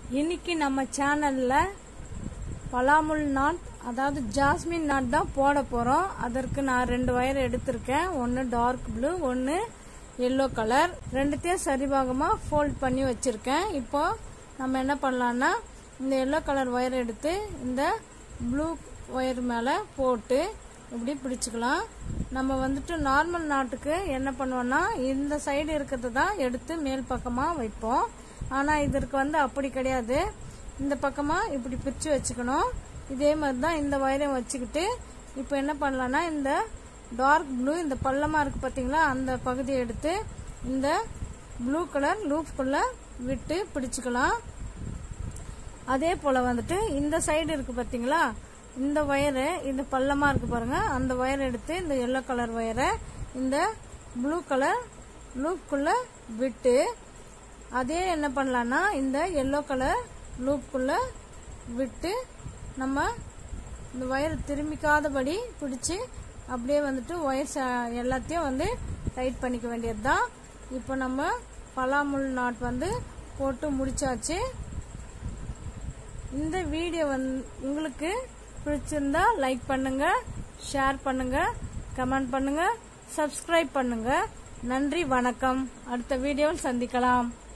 இன்னைக்கு நம்ம சேனல்ல பலாமுல் நாட் அதாவது ஜாஸ்மின் நாட் தான் போட போறோம் அதற்கு நான் ரெண்டு வயர் எடுத்திருக்கேன் ஒன்னு டார்க் ப்ளூ ஒன்னு எல்லோ கலர் ரெண்டுத்தையும் சரிபாகமா ஃபோல்ட் பண்ணி வச்சிருக்கேன் இப்போ நம்ம என்ன பண்ணலாம்னா இந்த எல்லோ கலர் ஒயர் எடுத்து இந்த ப்ளூ ஒயர் மேல போட்டு இப்படி பிடிச்சுக்கலாம் நம்ம வந்துட்டு நார்மல் நாட்டுக்கு என்ன பண்ணுவோம்னா இந்த சைடு இருக்கிறது தான் எடுத்து மேல் பக்கமா வைப்போம் ஆனா இதற்கு வந்து அப்படி கிடையாது இந்த பக்கமா இப்படி பிரிச்சு வச்சுக்கணும் இதே மாதிரி தான் இந்த வயரையும் வச்சுக்கிட்டு இப்போ என்ன பண்ணலாம்னா இந்த டார்க் ப்ளூ இந்த பள்ளமா இருக்கு பாத்தீங்களா அந்த பகுதியை எடுத்து இந்த ப்ளூ கலர் லூப்குள்ள விட்டு பிடிச்சுக்கலாம் அதே போல வந்துட்டு இந்த சைடு இருக்கு பாத்தீங்களா இந்த ஒயரு இந்த பள்ளமா இருக்கு பாருங்க அந்த ஒயர் எடுத்து இந்த எல்லோ கலர் ஒயரை இந்த ப்ளூ கலர் லூப்குள்ள விட்டு அதே என்ன பண்ணலாம்னா இந்த எல்லோ கலர் லூப்குள்ள விட்டு நம்ம இந்த ஒயர் திரும்பிக்காதபடி பிடிச்சி அப்படியே வந்துட்டு ஒயர் எல்லாத்தையும் வந்து டைட் பண்ணிக்க வேண்டியது தான் இப்போ நம்ம பலாமுள் நாட் வந்து போட்டு முடிச்சாச்சு இந்த வீடியோ வந்து உங்களுக்கு பிடிச்சிருந்தா லைக் பண்ணுங்க ஷேர் பண்ணுங்க கமெண்ட் பண்ணுங்க சப்ஸ்கிரைப் பண்ணுங்க நன்றி வணக்கம் அடுத்த வீடியோவில் சந்திக்கலாம்